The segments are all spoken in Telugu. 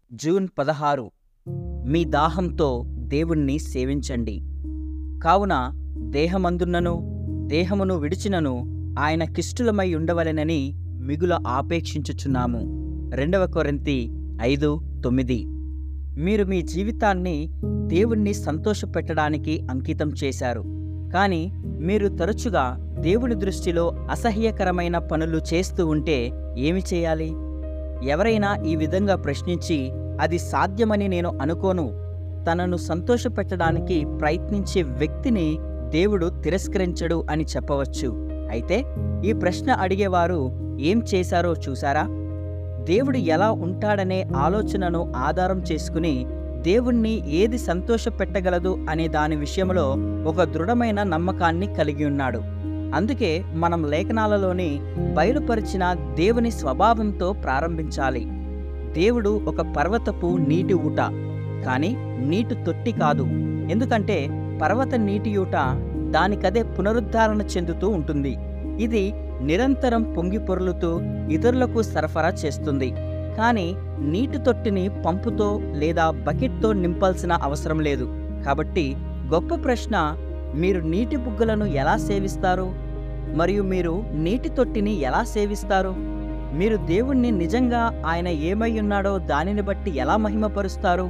జూన్ పదహారు మీ దాహంతో దేవుణ్ణి సేవించండి కావున దేహమందున్నను దేహమును విడిచినను ఆయన కిష్టులమై ఉండవలెనని మిగుల ఆపేక్షించుచున్నాము రెండవ కొరింతి ఐదు తొమ్మిది మీరు మీ జీవితాన్ని దేవుణ్ణి సంతోషపెట్టడానికి అంకితం చేశారు కానీ మీరు తరచుగా దేవుని దృష్టిలో అసహ్యకరమైన పనులు చేస్తూ ఉంటే ఏమి చేయాలి ఎవరైనా ఈ విధంగా ప్రశ్నించి అది సాధ్యమని నేను అనుకోను తనను సంతోషపెట్టడానికి ప్రయత్నించే వ్యక్తిని దేవుడు తిరస్కరించడు అని చెప్పవచ్చు అయితే ఈ ప్రశ్న అడిగేవారు ఏం చేశారో చూసారా దేవుడు ఎలా ఉంటాడనే ఆలోచనను ఆధారం చేసుకుని దేవుణ్ణి ఏది సంతోషపెట్టగలదు అనే దాని విషయంలో ఒక దృఢమైన నమ్మకాన్ని కలిగి ఉన్నాడు అందుకే మనం లేఖనాలలోని బయలుపరిచిన దేవుని స్వభావంతో ప్రారంభించాలి దేవుడు ఒక పర్వతపు నీటి ఊట కానీ నీటి తొట్టి కాదు ఎందుకంటే పర్వత నీటి ఊట దానికదే పునరుద్ధరణ చెందుతూ ఉంటుంది ఇది నిరంతరం పొంగి పొర్లుతూ ఇతరులకు సరఫరా చేస్తుంది కానీ నీటి తొట్టిని పంపుతో లేదా బకెట్తో నింపాల్సిన అవసరం లేదు కాబట్టి గొప్ప ప్రశ్న మీరు నీటి బుగ్గలను ఎలా సేవిస్తారు మరియు మీరు నీటి తొట్టిని ఎలా సేవిస్తారు మీరు దేవుణ్ణి నిజంగా ఆయన ఏమై ఉన్నాడో దానిని బట్టి ఎలా మహిమపరుస్తారు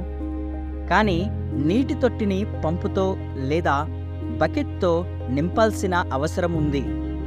కానీ నీటి తొట్టిని పంపుతో లేదా బకెట్తో నింపాల్సిన అవసరం ఉంది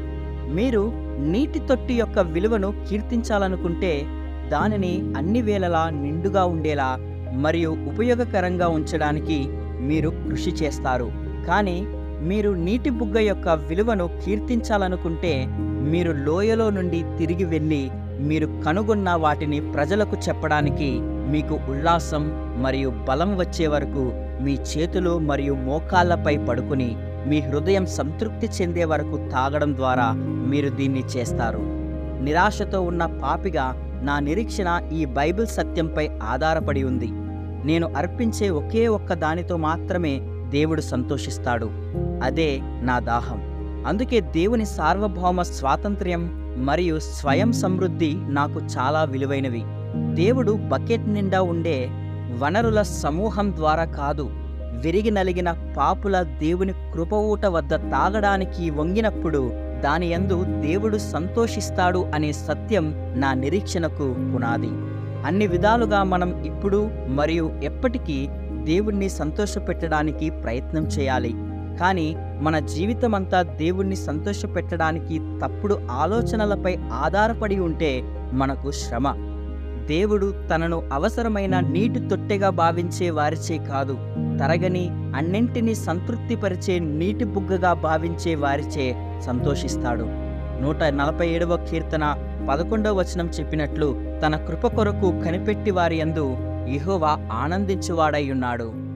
మీరు నీటి తొట్టి యొక్క విలువను కీర్తించాలనుకుంటే దానిని అన్ని వేళలా నిండుగా ఉండేలా మరియు ఉపయోగకరంగా ఉంచడానికి మీరు కృషి చేస్తారు కానీ మీరు నీటి బుగ్గ యొక్క విలువను కీర్తించాలనుకుంటే మీరు లోయలో నుండి తిరిగి వెళ్ళి మీరు కనుగొన్న వాటిని ప్రజలకు చెప్పడానికి మీకు ఉల్లాసం మరియు బలం వచ్చే వరకు మీ చేతులు మరియు మోకాళ్ళపై పడుకుని మీ హృదయం సంతృప్తి చెందే వరకు తాగడం ద్వారా మీరు దీన్ని చేస్తారు నిరాశతో ఉన్న పాపిగా నా నిరీక్షణ ఈ బైబిల్ సత్యంపై ఆధారపడి ఉంది నేను అర్పించే ఒకే ఒక్క దానితో మాత్రమే దేవుడు సంతోషిస్తాడు అదే నా దాహం అందుకే దేవుని సార్వభౌమ స్వాతంత్ర్యం మరియు స్వయం సమృద్ధి నాకు చాలా విలువైనవి దేవుడు బకెట్ నిండా ఉండే వనరుల సమూహం ద్వారా కాదు విరిగి నలిగిన పాపుల దేవుని కృపఊట వద్ద తాగడానికి వంగినప్పుడు దాని యందు దేవుడు సంతోషిస్తాడు అనే సత్యం నా నిరీక్షణకు పునాది అన్ని విధాలుగా మనం ఇప్పుడు మరియు ఎప్పటికీ దేవుణ్ణి సంతోషపెట్టడానికి ప్రయత్నం చేయాలి కానీ మన జీవితమంతా దేవుణ్ణి సంతోషపెట్టడానికి తప్పుడు ఆలోచనలపై ఆధారపడి ఉంటే మనకు శ్రమ దేవుడు తనను అవసరమైన నీటి తొట్టెగా భావించే వారిచే కాదు తరగని అన్నింటినీ సంతృప్తిపరిచే నీటి బుగ్గగా భావించే వారిచే సంతోషిస్తాడు నూట నలభై ఏడవ కీర్తన పదకొండవ వచనం చెప్పినట్లు తన కృప కొరకు కనిపెట్టి వారి యందు యెహోవా ఆనందించువాడై ఉన్నాడు